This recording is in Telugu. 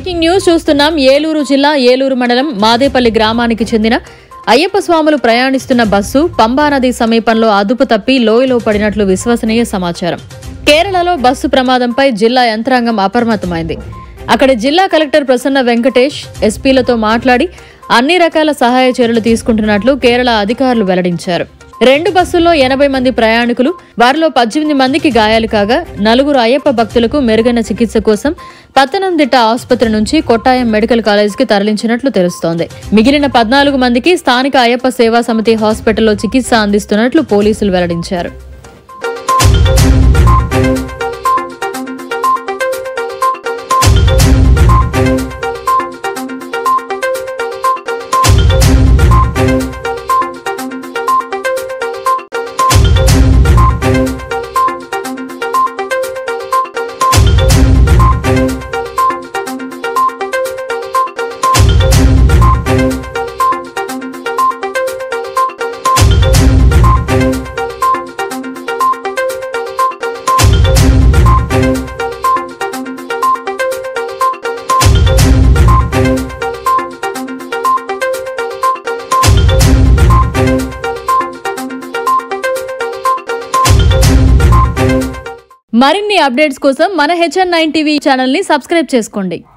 బ్రేకింగ్ న్యూస్ చూస్తున్నాం ఏలూరు జిల్లా ఏలూరు మండలం మాదేపల్లి గ్రామానికి చెందిన అయ్యప్ప స్వాములు ప్రయాణిస్తున్న బస్సు పంబా నది సమీపంలో అదుపు తప్పి లోయలో పడినట్లు విశ్వసనీయ సమాచారం కేరళలో బస్సు ప్రమాదంపై జిల్లా యంత్రాంగం అప్రమత్తమైంది అక్కడి జిల్లా కలెక్టర్ ప్రసన్న వెంకటేష్ ఎస్పీలతో మాట్లాడి అన్ని రకాల సహాయ చర్యలు తీసుకుంటున్నట్లు కేరళ అధికారులు వెల్లడించారు రెండు బస్సుల్లో ఎనభై మంది ప్రయాణికులు వారిలో పద్దెనిమిది మందికి గాయాలు కాగా నలుగురు అయ్యప్ప భక్తులకు మెరుగైన చికిత్స కోసం పత్తనందిట్ట ఆసుపత్రి నుంచి కొట్టాయం మెడికల్ కాలేజ్కి తరలించినట్లు తెలుస్తోంది మిగిలిన పద్నాలుగు మందికి స్థానిక అయ్యప్ప సేవా సమితి హాస్పిటల్లో చికిత్స అందిస్తున్నట్లు పోలీసులు వెల్లడించారు మరిన్ని అప్డేట్స్ కోసం మన హెచ్ఎన్ నైన్ టీవీ ఛానల్ని సబ్స్క్రైబ్ చేసుకోండి